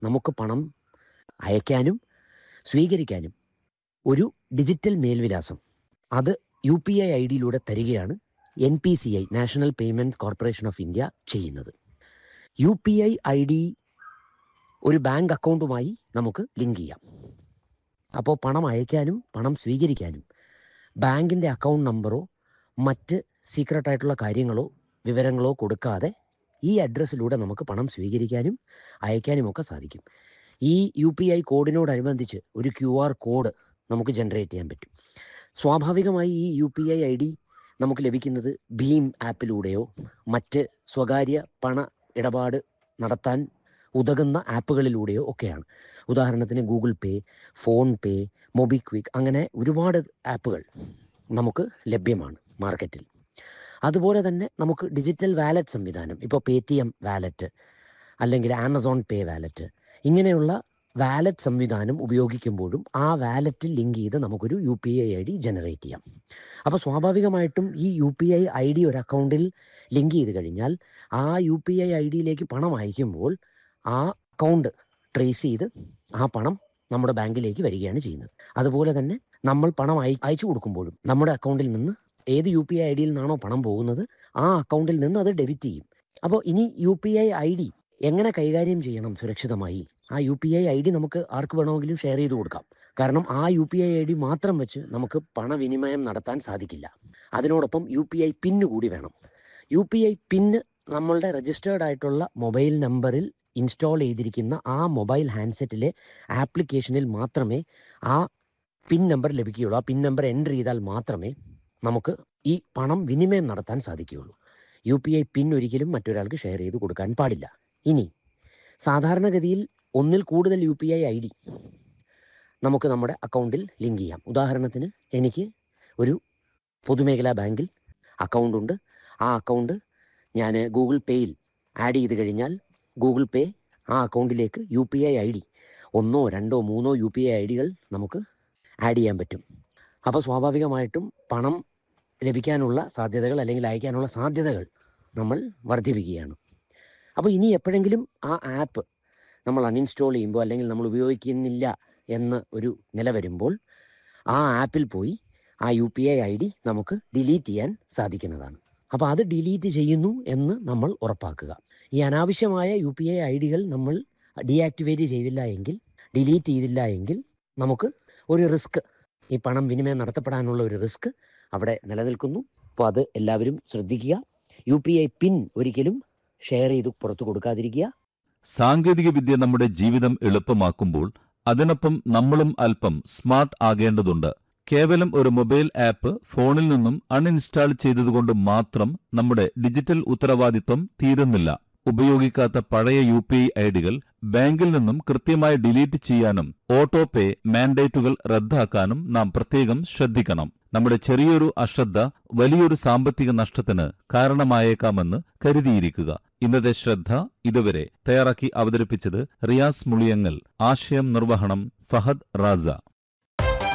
നമുക്ക് പണം അയക്കാനും സ്വീകരിക്കാനും ഒരു ഡിജിറ്റൽ മേൽവിലാസം അത് യു പി ഐ ഐ ഡിയിലൂടെ തരികയാണ് N P C I national payment corporation of India ചെയ്യുന്നത് U P I I D ഒരു ബാങ്ക് അക്കൗണ്ടുമായി നമുക്ക് ലിങ്ക് ചെയ്യാം അപ്പോൾ പണം അയക്കാനും പണം സ്വീകരിക്കാനും ബാങ്കിൻ്റെ അക്കൗണ്ട് നമ്പറോ മറ്റ് സീക്രട്ട് ആയിട്ടുള്ള കാര്യങ്ങളോ വിവരങ്ങളോ കൊടുക്കാതെ ഈ അഡ്രസ്സിലൂടെ നമുക്ക് പണം സ്വീകരിക്കാനും അയക്കാനുമൊക്കെ സാധിക്കും ഈ യു പി ഐ കോഡിനോടനുബന്ധിച്ച് ഒരു ക്യു ആർ കോഡ് നമുക്ക് ജനറേറ്റ് ചെയ്യാൻ പറ്റും സ്വാഭാവികമായി ഈ U P I I D നമുക്ക് ലഭിക്കുന്നത് ഭീം ആപ്പിലൂടെയോ മറ്റ് സ്വകാര്യ പണ ഇടപാട് നടത്താൻ ഉതകുന്ന ആപ്പുകളിലൂടെയോ ഒക്കെയാണ് ഉദാഹരണത്തിന് Google Pay PhonePe MobiKwik അങ്ങനെ ഒരുപാട് ആപ്പുകൾ നമുക്ക് ലഭ്യമാണ് മാർക്കറ്റിൽ അതുപോലെ തന്നെ നമുക്ക് ഡിജിറ്റൽ വാലറ്റ് സംവിധാനം ഇപ്പോൾ പേ ടി എം വാലറ്റ് അല്ലെങ്കിൽ ആമസോൺ പേ വാലറ്റ് ഇങ്ങനെയുള്ള വാലറ്റ് സംവിധാനം ഉപയോഗിക്കുമ്പോഴും ആ വാലറ്റിൽ ലിങ്ക് ചെയ്ത് നമുക്കൊരു U P I I D generate ചെയ്യാം അപ്പോൾ സ്വാഭാവികമായിട്ടും ഈ U P I I D ഒരു അക്കൗണ്ടിൽ ലിങ്ക് ചെയ്ത് കഴിഞ്ഞാൽ ആ യു പി ഐ ഐ ഡിയിലേക്ക് പണം അയക്കുമ്പോൾ ആ അക്കൗണ്ട് ട്രേസ് ചെയ്ത് ആ പണം നമ്മുടെ ബാങ്കിലേക്ക് വരികയാണ് ചെയ്യുന്നത് അതുപോലെ തന്നെ നമ്മൾ പണം അയ അയച്ചു കൊടുക്കുമ്പോഴും നമ്മുടെ അക്കൗണ്ടിൽ നിന്ന് ഏത് യു പി ഐ ഐ ഡിയിൽ നിന്നാണോ പണം പോകുന്നത് ആ അക്കൗണ്ടിൽ നിന്ന് അത് ഡെബിറ്റ് ചെയ്യും അപ്പോൾ ഇനി U P I I D എങ്ങനെ കൈകാര്യം ചെയ്യണം സുരക്ഷിതമായി ആ U P I I D നമുക്ക് ആർക്ക് വേണമെങ്കിലും ഷെയർ ചെയ്ത് കൊടുക്കാം കാരണം ആ U P I I D മാത്രം വെച്ച് നമുക്ക് പണവിനിമയം നടത്താൻ സാധിക്കില്ല അതിനോടൊപ്പം യു പി ഐ പിന്ന് കൂടി വേണം യു പി ഐ പിന്ന് നമ്മളുടെ രജിസ്റ്റേർഡ് ആയിട്ടുള്ള മൊബൈൽ നമ്പറിൽ ഇൻസ്റ്റാൾ ചെയ്തിരിക്കുന്ന ആ മൊബൈൽ ഹാൻഡ്സെറ്റിലെ ആപ്ലിക്കേഷനിൽ മാത്രമേ ആ പിൻ നമ്പർ ലഭിക്കുകയുള്ളൂ ആ പിൻ നമ്പർ എൻ്റർ ചെയ്താൽ മാത്രമേ നമുക്ക് ഈ പണം വിനിമയം നടത്താൻ സാധിക്കുകയുള്ളൂ യു പി ഐ പിൻ ഒരിക്കലും മറ്റൊരാൾക്ക് ഷെയർ ചെയ്ത് കൊടുക്കാൻ പാടില്ല ഇനി സാധാരണഗതിയിൽ ഒന്നിൽ കൂടുതൽ U P I I D നമുക്ക് നമ്മുടെ അക്കൗണ്ടിൽ ലിങ്ക് ചെയ്യാം ഉദാഹരണത്തിന് എനിക്ക് ഒരു പൊതുമേഖലാ ബാങ്കിൽ അക്കൗണ്ട് ഉണ്ട് ആ അക്കൗണ്ട് ഞാൻ ഗൂഗിൾ പേയിൽ ആഡ് ചെയ്ത് കഴിഞ്ഞാൽ ഗൂഗിൾ പേ ആ അക്കൗണ്ടിലേക്ക് U P I I D ഒന്നോ രണ്ടോ മൂന്നോ യു പി ഐ ഐ ഡികൾ നമുക്ക് ആഡ് ചെയ്യാൻ പറ്റും അപ്പോൾ സ്വാഭാവികമായിട്ടും പണം ലഭിക്കാനുള്ള സാധ്യതകൾ അല്ലെങ്കിൽ അയക്കാനുള്ള സാധ്യതകൾ നമ്മൾ വർദ്ധിപ്പിക്കുകയാണ് അപ്പോൾ ഇനി എപ്പോഴെങ്കിലും ആ ആപ്പ് നമ്മൾ അൺഇൻസ്റ്റാൾ ചെയ്യുമ്പോൾ അല്ലെങ്കിൽ നമ്മൾ ഉപയോഗിക്കുന്നില്ല എന്ന് ഒരു നില വരുമ്പോൾ ആ ആപ്പിൽ പോയി ആ U P I I D നമുക്ക് ഡിലീറ്റ് ചെയ്യാൻ സാധിക്കുന്നതാണ് അപ്പോൾ അത് ഡിലീറ്റ് ചെയ്യുന്നു എന്ന് നമ്മൾ ഉറപ്പാക്കുക ഈ അനാവശ്യമായ യു പി ഐ ഐ ഡികൾ നമ്മൾ ഡീആക്ടിവേറ്റ് ചെയ്തില്ല എങ്കിൽ ഡിലീറ്റ് ചെയ്തില്ല എങ്കിൽ നമുക്ക് ഒരു റിസ്ക് ഈ പണം വിനിമയം നടത്തപ്പെടാനുള്ള ഒരു റിസ്ക് അവിടെ നിലനിൽക്കുന്നു അപ്പോൾ അത് എല്ലാവരും ശ്രദ്ധിക്കുക യു പി ഐ പിൻ ഒരിക്കലും ഷെയർ ചെയ്ത് പുറത്തു കൊടുക്കാതിരിക്കുക സാങ്കേതികവിദ്യ നമ്മുടെ ജീവിതം എളുപ്പമാക്കുമ്പോൾ അതിനൊപ്പം നമ്മളും അല്പം സ്മാർട്ട് ആകേണ്ടതുണ്ട് കേവലം ഒരു മൊബൈൽ ആപ്പ് ഫോണിൽ നിന്നും അൺഇൻസ്റ്റാൾ ചെയ്തതുകൊണ്ട് മാത്രം നമ്മുടെ ഡിജിറ്റൽ ഉത്തരവാദിത്വം തീരുന്നില്ല ഉപയോഗിക്കാത്ത പഴയ യു പി ഐ ഐഡികൾ ബാങ്കിൽ നിന്നും കൃത്യമായി ഡിലീറ്റ് ചെയ്യാനും ഓട്ടോ പേ മാൻഡേറ്റുകൾ റദ്ദാക്കാനും നാം പ്രത്യേകം ശ്രദ്ധിക്കണം നമ്മുടെ ചെറിയൊരു അശ്രദ്ധ വലിയൊരു സാമ്പത്തിക നഷ്ടത്തിന് കാരണമായേക്കാമെന്ന് കരുതിയിരിക്കുക ഇന്നത്തെ ശ്രദ്ധ ഇതുവരെ തയ്യാറാക്കി അവതരിപ്പിച്ചത് റിയാസ് മുളിയങ്ങൽ ആശയം നിർവഹണം ഫഹദ് റാസ